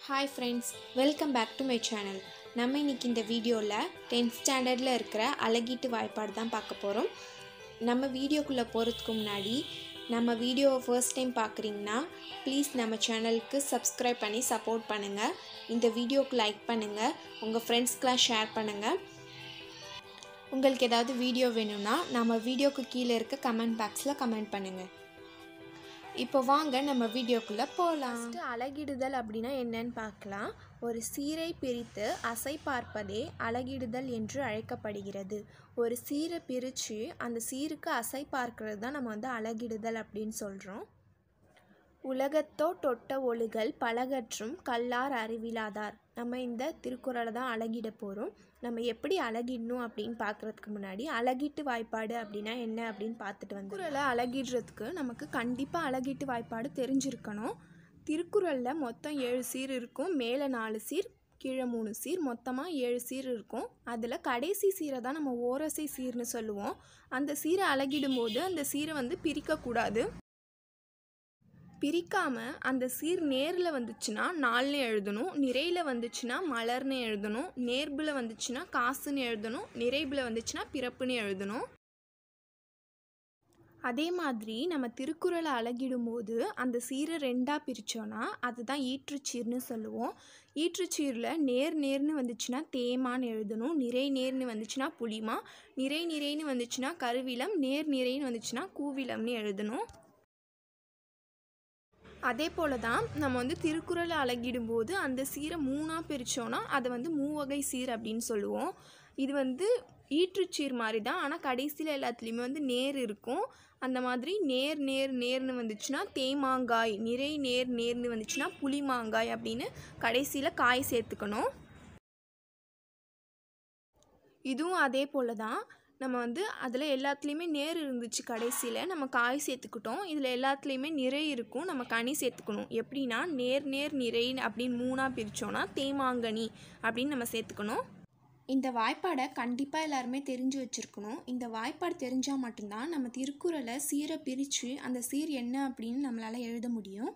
hi friends welcome back to my channel நம்ம இன்னைக்கு இந்த வீடியோவில் டென்த் ஸ்டாண்டர்டில் இருக்கிற அழகீட்டு வாய்ப்பாடு தான் பார்க்க போகிறோம் நம்ம வீடியோக்குள்ளே போகிறதுக்கு முன்னாடி நம்ம வீடியோவை ஃபர்ஸ்ட் டைம் பார்க்குறீங்கன்னா ப்ளீஸ் நம்ம சேனலுக்கு சப்ஸ்கிரைப் பண்ணி சப்போர்ட் பண்ணுங்கள் இந்த வீடியோக்கு லைக் பண்ணுங்கள் உங்கள் ஃப்ரெண்ட்ஸ்க்கெலாம் ஷேர் பண்ணுங்கள் உங்களுக்கு ஏதாவது வீடியோ வேணும்னா நம்ம வீடியோக்கு கீழே இருக்க கமெண்ட் பாக்ஸில் கமெண்ட் பண்ணுங்கள் இப்போ வாங்க நம்ம வீடியோக்குள்ளே போகலாம் அழகிடுதல் அப்படின்னா என்னன்னு பார்க்கலாம் ஒரு சீரை பிரித்து அசை பார்ப்பதே அழகிடுதல் என்று அழைக்கப்படுகிறது ஒரு சீரை பிரித்து அந்த சீருக்கு அசை பார்க்கறது தான் நம்ம வந்து அழகிடுதல் அப்படின்னு சொல்கிறோம் உலகத்தோ தொட்ட ஒழுகல் பலகற்றும் கல்லார் அறிவிலாதார் நம்ம இந்த திருக்குறளை தான் அழகிட போகிறோம் நம்ம எப்படி அழகிடணும் அப்படின்னு பார்க்குறதுக்கு முன்னாடி அழகிட்டு வாய்ப்பாடு அப்படின்னா என்ன அப்படின்னு பார்த்துட்டு வந்து திருக்குறளை அழகிடுறதுக்கு நமக்கு கண்டிப்பாக அழகிட்டு வாய்ப்பாடு தெரிஞ்சிருக்கணும் திருக்குறளில் மொத்தம் ஏழு சீர் இருக்கும் மேலே நாலு சீர் கீழே மூணு சீர் மொத்தமாக ஏழு சீர் இருக்கும் அதில் கடைசி சீரை தான் நம்ம ஓரசை சீர்னு சொல்லுவோம் அந்த சீரை அழகிடும்போது அந்த சீரை வந்து பிரிக்கக்கூடாது பிரிக்காமல் அந்த சீர் நேரில் வந்துச்சுன்னா நாள்னு எழுதணும் நிறையில் வந்துச்சுன்னா மலர்னு எழுதணும் நேர்பில் வந்துச்சுன்னா காசுன்னு எழுதணும் நிறைபில் வந்துச்சுன்னா பிறப்புன்னு எழுதணும் அதே மாதிரி நம்ம திருக்குறளை அழகிடும்போது அந்த சீரை ரெண்டாக பிரித்தோன்னா அதுதான் ஈற்றுச்சீர்னு சொல்லுவோம் ஈற்றுச்சீரில் நேர் நேர்னு வந்துச்சுன்னா தேமான்னு எழுதணும் நிறை நேர்னு வந்துச்சுன்னா புளிமா நிறை நிறைன்னு வந்துச்சுன்னா கருவிலம் நேர் நிறைன்னு வந்துச்சுன்னா கூவிலம்னு எழுதணும் அதே போல தான் நம்ம வந்து திருக்குறளை அழகிடும்போது அந்த சீரை மூணாக பிரித்தோன்னா அதை வந்து மூவகை சீர் அப்படின்னு சொல்லுவோம் இது வந்து ஈற்றுச்சீர் மாதிரி தான் ஆனால் கடைசியில் எல்லாத்துலேயுமே வந்து நேர் இருக்கும் அந்த மாதிரி நேர் நேர் நேர்னு வந்துச்சுன்னா தேமாங்காய் நிறை நேர் நேர்னு வந்துச்சுன்னா புளிமாங்காய் அப்படின்னு கடைசியில் காய் சேர்த்துக்கணும் இதுவும் அதே போல தான் நம்ம வந்து அதில் எல்லாத்துலேயுமே நேர் இருந்துச்சு கடைசியில் நம்ம காய் சேர்த்துக்கிட்டோம் இதில் எல்லாத்துலேயுமே நிறை இருக்கும் நம்ம கனி சேர்த்துக்கணும் எப்படின்னா நேர் நேர் நிறை அப்படின்னு மூணாக பிரித்தோன்னா தேமாங்கனி அப்படின்னு நம்ம சேர்த்துக்கணும் இந்த வாய்ப்பாடை கண்டிப்பாக எல்லாருமே தெரிஞ்சு வச்சுருக்கணும் இந்த வாய்ப்பாடு தெரிஞ்சால் மட்டும்தான் நம்ம திருக்குறளை சீரை பிரித்து அந்த சீர் என்ன அப்படின்னு நம்மளால் எழுத முடியும்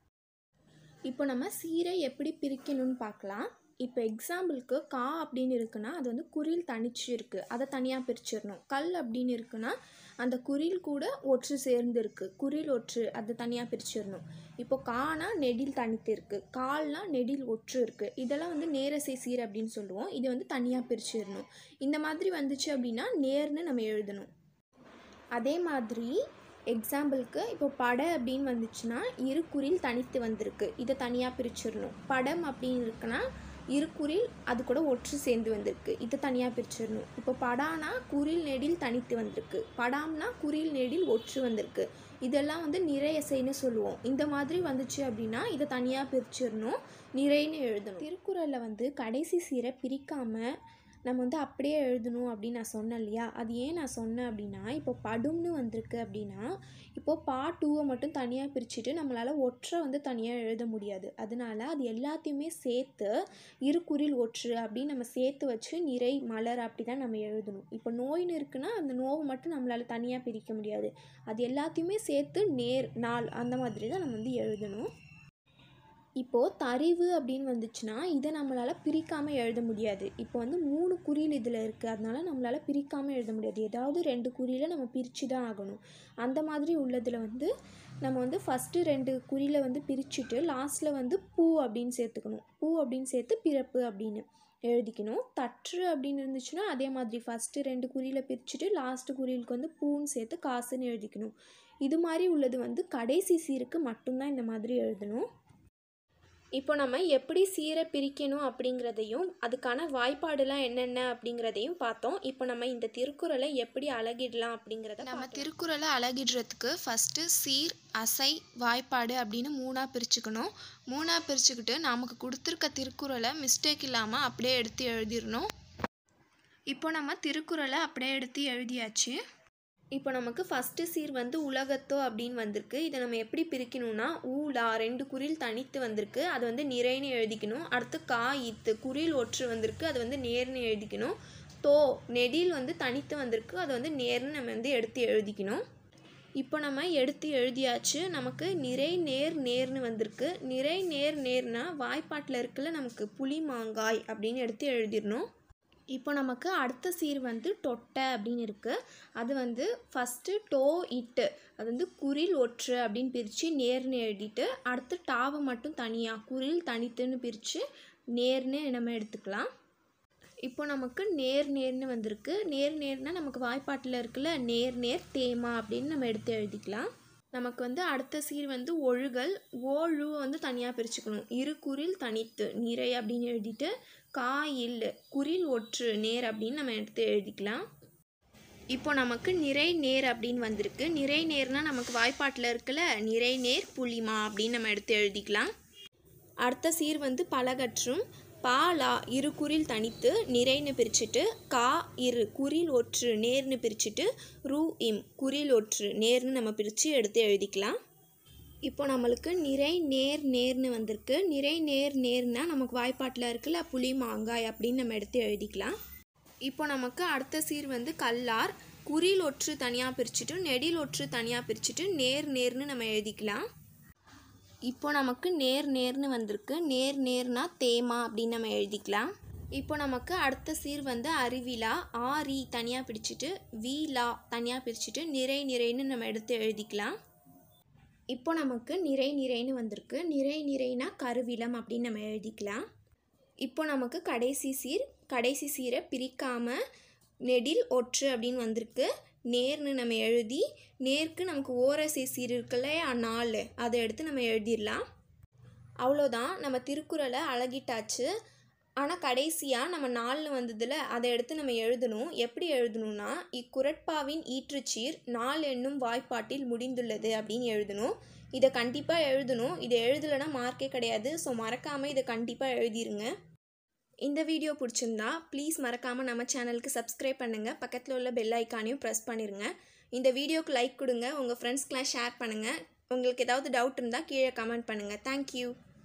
இப்போ நம்ம சீரை எப்படி பிரிக்கணும்னு பார்க்கலாம் இப்போ எக்ஸாம்பிளுக்கு கா அப்படின்னு இருக்குன்னா அது வந்து குறில் தனிச்சு இருக்குது அதை தனியாக பிரிச்சிடணும் கல் அப்படின்னு இருக்குன்னா அந்த குறில் கூட ஒற்று சேர்ந்து இருக்குது குறில் ஒற்று அதை தனியாக பிரிச்சிடணும் இப்போ கானா நெடில் தனித்து இருக்குது கால்னா நெடில் ஒற்று இருக்குது இதெல்லாம் வந்து நேரசை சீர் அப்படின்னு சொல்லுவோம் இது வந்து தனியாக பிரிச்சிடணும் இந்த மாதிரி வந்துச்சு அப்படின்னா நேர்னு நம்ம எழுதணும் அதே மாதிரி எக்ஸாம்பிளுக்கு இப்போ பட அப்படின்னு வந்துச்சுன்னா இரு குறில் தனித்து வந்திருக்கு இதை தனியாக பிரிச்சிடணும் படம் அப்படின்னு இருக்குன்னா இரு குறில் அது கூட ஒற்று சேர்ந்து வந்திருக்கு இதை தனியாக பிரிச்சிடணும் இப்போ படானா குறில் நெடில் தனித்து வந்திருக்கு படாம்னா குறில் நெடில் ஒற்று வந்திருக்கு இதெல்லாம் வந்து நிறையசைன்னு சொல்லுவோம் இந்த மாதிரி வந்துச்சு அப்படின்னா இதை தனியாக பிரிச்சிடணும் நிறைன்னு எழுதணும் திருக்குறளில் வந்து கடைசி சீரை பிரிக்காமல் நம்ம வந்து அப்படியே எழுதணும் அப்படின்னு நான் சொன்னேன் இல்லையா அது ஏன் நான் சொன்னேன் அப்படின்னா இப்போ படும்னு வந்திருக்கு அப்படின்னா இப்போது பா டூவை மட்டும் தனியாக பிரிச்சுட்டு நம்மளால் ஒற்றை வந்து தனியாக எழுத முடியாது அதனால அது எல்லாத்தையுமே சேர்த்து இருக்குறில் ஒற்று அப்படின்னு நம்ம சேர்த்து வச்சு நிறை மலர் அப்படி தான் நம்ம எழுதணும் இப்போ நோயின்னு இருக்குன்னா அந்த நோவை மட்டும் நம்மளால் தனியாக பிரிக்க முடியாது அது எல்லாத்தையுமே சேர்த்து நேர் நாள் அந்த மாதிரி தான் நம்ம வந்து எழுதணும் இப்போது தரிவு அப்படின்னு வந்துச்சுன்னா இதை நம்மளால் பிரிக்காமல் எழுத முடியாது இப்போ வந்து மூணு குறியில் இதில் இருக்குது அதனால நம்மளால் பிரிக்காமல் எழுத முடியாது ஏதாவது ரெண்டு குறியில் நம்ம பிரித்து தான் ஆகணும் அந்த மாதிரி உள்ளதில் வந்து நம்ம வந்து ஃபஸ்ட்டு ரெண்டு குறியில் வந்து பிரிச்சுட்டு லாஸ்ட்டில் வந்து பூ அப்படின்னு சேர்த்துக்கணும் பூ அப்படின்னு சேர்த்து பிறப்பு அப்படின்னு எழுதிக்கணும் தற்று அப்படின்னு இருந்துச்சுன்னா அதே மாதிரி ஃபஸ்ட்டு ரெண்டு குறியில் பிரிச்சுட்டு லாஸ்ட்டு குறியிலுக்கு வந்து பூன்னு சேர்த்து காசுன்னு எழுதிக்கணும் இது மாதிரி உள்ளது வந்து கடைசி சீருக்கு மட்டும்தான் இந்த மாதிரி எழுதணும் இப்போ நம்ம எப்படி சீரை பிரிக்கணும் அப்படிங்கிறதையும் அதுக்கான வாய்ப்பாடுலாம் என்னென்ன அப்படிங்கிறதையும் பார்த்தோம் இப்போ நம்ம இந்த திருக்குறளை எப்படி அழகிடலாம் அப்படிங்கிறத நம்ம திருக்குறளை அழகிடுறதுக்கு ஃபஸ்ட்டு சீர் அசை வாய்ப்பாடு அப்படின்னு மூணாக பிரிச்சுக்கணும் மூணாக பிரிச்சுக்கிட்டு நமக்கு கொடுத்துருக்க திருக்குறளை மிஸ்டேக் இல்லாமல் அப்படியே எடுத்து எழுதிடணும் இப்போ நம்ம திருக்குறளை அப்படியே எடுத்து எழுதியாச்சு இப்போ நமக்கு ஃபஸ்ட்டு சீர் வந்து உலகத்தோ அப்படின்னு வந்திருக்கு இதை நம்ம எப்படி பிரிக்கணும்னா ஊலா ரெண்டு குறில் தனித்து வந்திருக்கு அது வந்து நிறைன்னு எழுதிக்கணும் அடுத்து கா இத்து குறில் ஒற்று வந்திருக்கு அது வந்து நேர்னு எழுதிக்கணும் தோ நெடில் வந்து தனித்து வந்திருக்கு அதை வந்து நேர்னு நம்ம வந்து எடுத்து எழுதிக்கணும் இப்போ நம்ம எடுத்து எழுதியாச்சு நமக்கு நிறை நேர் நேர்னு வந்திருக்கு நிறை நேர் நேர்னா வாய்ப்பாட்டில் இருக்குல்ல நமக்கு புளி மாங்காய் அப்படின்னு எடுத்து எழுதிடணும் இப்போ நமக்கு அடுத்த சீர் வந்து தொட்டை அப்படின்னு இருக்குது அது வந்து ஃபஸ்ட்டு டோ இட்டு அது வந்து குரில் ஒற்று அப்படின்னு பிரித்து நேர்னு எழுதிட்டு அடுத்து டாவை மட்டும் தனியாக குரில் தனித்துன்னு பிரித்து நேர்னு நம்ம எடுத்துக்கலாம் இப்போ நமக்கு நேர் நேர்னு வந்திருக்கு நேர் நேர்னா நமக்கு வாய்ப்பாட்டில் இருக்குல்ல நேர் நேர் தேமா அப்படின்னு நம்ம எடுத்து எழுதிக்கலாம் நமக்கு வந்து அடுத்த சீர் வந்து ஒழுகல் ஓழு வந்து தனியாக பிரிச்சுக்கணும் இரு குரில் தனித்து நிறை அப்படின்னு எழுதிட்டு காயில் குரில் ஒற்று நேர் அப்படின்னு நம்ம எடுத்து எழுதிக்கலாம் இப்போ நமக்கு நிறை நேர் அப்படின்னு வந்திருக்கு நிறை நேர்னா நமக்கு வாய்ப்பாட்டில் இருக்குல்ல நிறை நேர் புளிமா அப்படின்னு நம்ம எடுத்து எழுதிக்கலாம் அடுத்த சீர் வந்து பலகற்றும் பாலா இரு குறில் தனித்து நிறைன்னு பிரிச்சுட்டு கா இரு குறில் ஒற்று நேர்னு பிரிச்சுட்டு ரூ இம் குறில் ஒற்று நேர்னு நம்ம பிரித்து எடுத்து எழுதிக்கலாம் இப்போ நம்மளுக்கு நிறை நேர் நேர்னு வந்திருக்கு நிறை நேர் நேர்னா நமக்கு வாய்ப்பாட்டில் இருக்குல்ல புளி மாங்காய் அப்படின்னு நம்ம எடுத்து எழுதிக்கலாம் இப்போ நமக்கு அடுத்த சீர் வந்து கல்லார் குறில் ஒற்று தனியாக பிரிச்சுட்டு நெடில் ஒற்று தனியாக பிரிச்சுட்டு நேர் நேர்னு நம்ம எழுதிக்கலாம் இப்போ நமக்கு நேர் நேர்னு வந்திருக்கு நேர் நேர்னா தேமா அப்படின்னு நம்ம எழுதிக்கலாம் இப்போ நமக்கு அடுத்த சீர் வந்து அறிவிலா ஆரி தனியாக பிரிச்சுட்டு வீலா தனியாக பிரிச்சுட்டு நிறை நிறைன்னு நம்ம எடுத்து எழுதிக்கலாம் இப்போ நமக்கு நிறை நிறைன்னு வந்திருக்கு நிறை நிறைனா கருவிலம் அப்படின்னு நம்ம எழுதிக்கலாம் இப்போ நமக்கு கடைசி சீர் கடைசி சீரை பிரிக்காமல் நெடில் ஒற்று அப்படின்னு வந்திருக்கு நேர்னு நம்ம எழுதி நேருக்கு நமக்கு ஓரசை சீர் இருக்குல்ல நாலு அதை எடுத்து நம்ம எழுதிடலாம் அவ்வளோதான் நம்ம திருக்குறளை அழகிட்டாச்சு ஆனால் கடைசியாக நம்ம நாலில் வந்ததில் அதை எடுத்து நம்ம எழுதணும் எப்படி எழுதணும்னா இக்குரட்பாவின் ஈற்றுச்சீர் நாள் என்னும் வாய்ப்பாட்டில் முடிந்துள்ளது அப்படின்னு எழுதணும் இதை கண்டிப்பாக எழுதணும் இதை எழுதலைன்னா மார்க்கே கிடையாது ஸோ மறக்காமல் இதை கண்டிப்பாக எழுதிருங்க இந்த வீடியோ பிடிச்சிருந்தா ப்ளீஸ் மறக்காமல் நம்ம சேனலுக்கு சப்ஸ்கிரைப் பண்ணுங்கள் பக்கத்தில் உள்ள பெல் ஐக்கானையும் ப்ரெஸ் பண்ணிடுங்க இந்த வீடியோக்கு லைக் கொடுங்க உங்கள் ஃப்ரெண்ட்ஸ்க்கெலாம் ஷேர் பண்ணுங்கள் உங்களுக்கு ஏதாவது டவுட் இருந்தால் கீழே கமெண்ட் பண்ணுங்கள் தேங்க்யூ